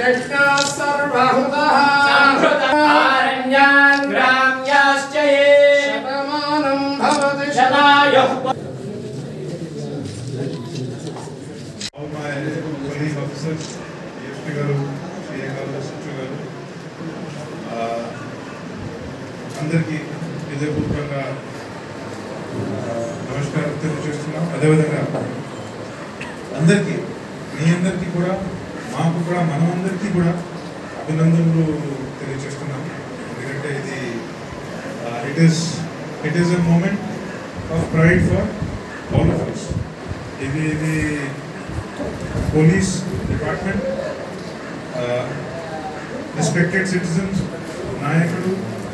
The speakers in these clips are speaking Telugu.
यज्ञाः सर्वहुतः आरण्यान् ग्राम्याश्च ये शतमानं भवति शतायुः all my police officers, DSP garu CI garu SHO garu ఆ, అందరికీ హృదయపూర్వకంగా ఆ, నమస్కారం తెలియజేస్తున్నాం అదేవిధంగా అందరికీ మీ అందరికీ కూడా మాకు కూడా మనమందరికీ కూడా అభినందనలు తెలియజేస్తున్నాం ఎందుకంటే ఇది it is it is a moment of pride for all of us ఇది ఇది పోలీస్ డిపార్ట్మెంట్ రెస్పెక్టెడ్ సిటిజన్స్ నాయకులు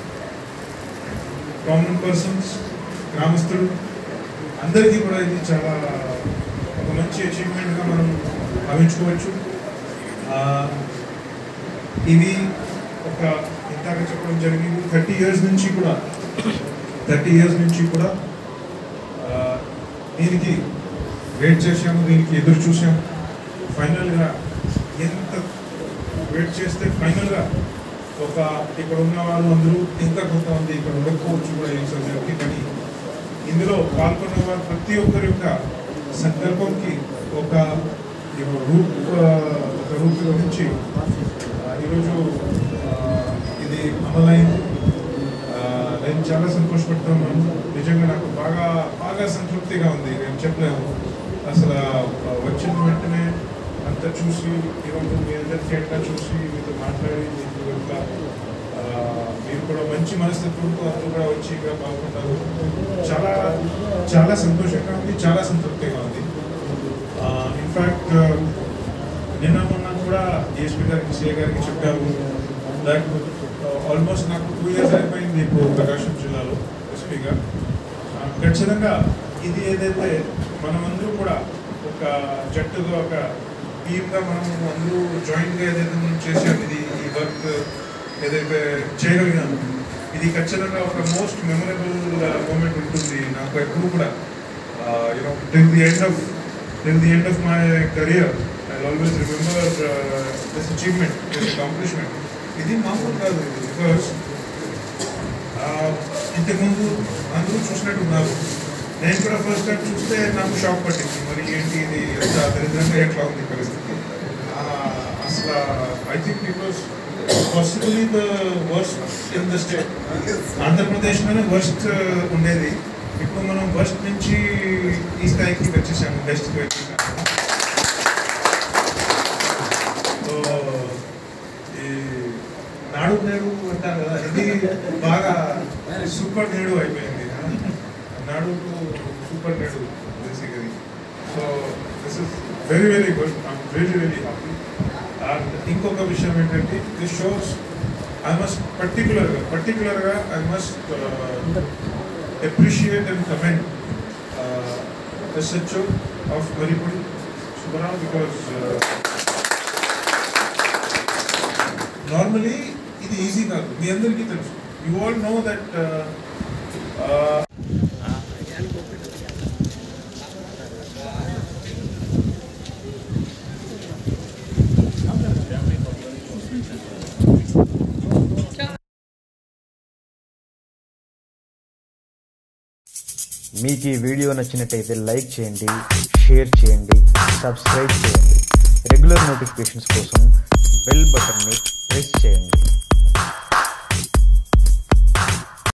కామన్ పర్సన్స్ గ్రామస్తులు అందరికీ కూడా ఇది చాలా ఒక మంచి అచీవ్మెంట్గా మనం భావించుకోవచ్చు ఆ, ఇది ఒక ఇందాక చెప్పడం జరిగింది థర్టీ ఇయర్స్ నుంచి కూడా థర్టీ ఇయర్స్ నుంచి కూడా ఆ, దీనికి వెయిట్ చేసాము దీనికి ఎదురు చూసాము ఫైనల్గా ఎంత వెయిట్ చేస్తే ఫైనల్గా ఒక ఇక్కడ ఉన్న వాళ్ళు అందరూ ఇంకా కొంతమంది ఇక్కడ ఉండకపోవచ్చు కూడా ఈ సబ్జెక్ట్కి కానీ ఇందులో పాల్గొన్న వారు ప్రతి ఒక్కరి యొక్క సంకల్పంకి ఒక ఒక రూప్ ఆ, ఒక రూప్ గురించి ఈరోజు ఆ, ఇది అమలైంది ఆ, నేను చాలా సంతోషపడుతున్నాను నిజంగా నాకు బాగా బాగా సంతృప్తిగా ఉంది నేను చెప్పలేము అసలు ఆ, వచ్చిన వెంటనే అంతా చూసి ఈరోజు మీ అందరికీ ఎట్లా చూసి మీతో మాట్లాడి మీకు యొక్క ఆ, మీరు కూడా మంచి మనస్తత్వంతో అందరూ కూడా వచ్చి ఇక్కడ పాల్గొంటారు చాలా చాలా సంతోషంగా ఉంది చాలా సంతృప్తిగా ఉంది ఇన్ఫ్యాక్ట్ నిన్న మొన్న కూడా డిఎస్పీ గారికి సిఏ గారికి చెప్పారు దట్ ఆల్మోస్ట్ నాకు టూ ఇయర్స్ అయిపోయింది ఇప్పుడు ప్రకాశం జిల్లాలో ఎస్పీగా ఖచ్చితంగా ఇది ఏదైతే మనమందరూ కూడా ఒక జట్టుగా ఒక టీమ్గా మనం అందరూ జాయింట్గా ఏదైతే మనం చేసాం ఇది ఈ వర్క్ ఏదైతే చేయగలిగాము ఇది ఖచ్చితంగా ఒక మోస్ట్ మెమరబుల్ మూమెంట్ ఉంటుంది నాకు ఎప్పుడు కూడా you know till the end of till the end of my career I always remember this achievement this accomplishment ఇది మామూలు కాదు ఇది బికాస్ ఇంతకుముందు అందరూ చూసినట్టు ఉన్నారు నేను కూడా ఫస్ట్ టైం చూస్తే నాకు షాక్ పట్టింది మరి ఏంటి ఇది ఎంత దరిద్రంగా ఎట్లా ఉంది పరిస్థితి ఆ, అసలు I think it was possibly the worst in the state ఆంధ్రప్రదేశ్లోనే వర్స్ట్ ఉండేది ఇప్పుడు మనం వర్స్ట్ నుంచి ఈ స్థాయికి వచ్చేసాము బెస్ట్కి వచ్చేసాము సో ఈ నాడు నేడు అంటారు కదా ఇది బాగా సూపర్ నేడు అయిపోయింది నాడు సూపర్ నేడు basically so this is very very good I'm very very happy and ఇంకొక విషయం ఏంటంటే దిస్ షోస్ ఐ మస్ట్ పర్టికులర్గా పర్టికులర్గా I must appreciate and commend SHO of Maripudi Subbarao because normally ఇది ఈజీ కాదు మీ అందరికీ తెలుసు యూ ఆల్ నో దట్ మీకు ఈ వీడియో నచ్చినట్టయితే లైక్ చేయండి షేర్ చేయండి సబ్స్క్రైబ్ చేయండి రెగ్యులర్ నోటిఫికేషన్స్ కోసం బెల్ బటన్ని ప్రెస్ చేయండి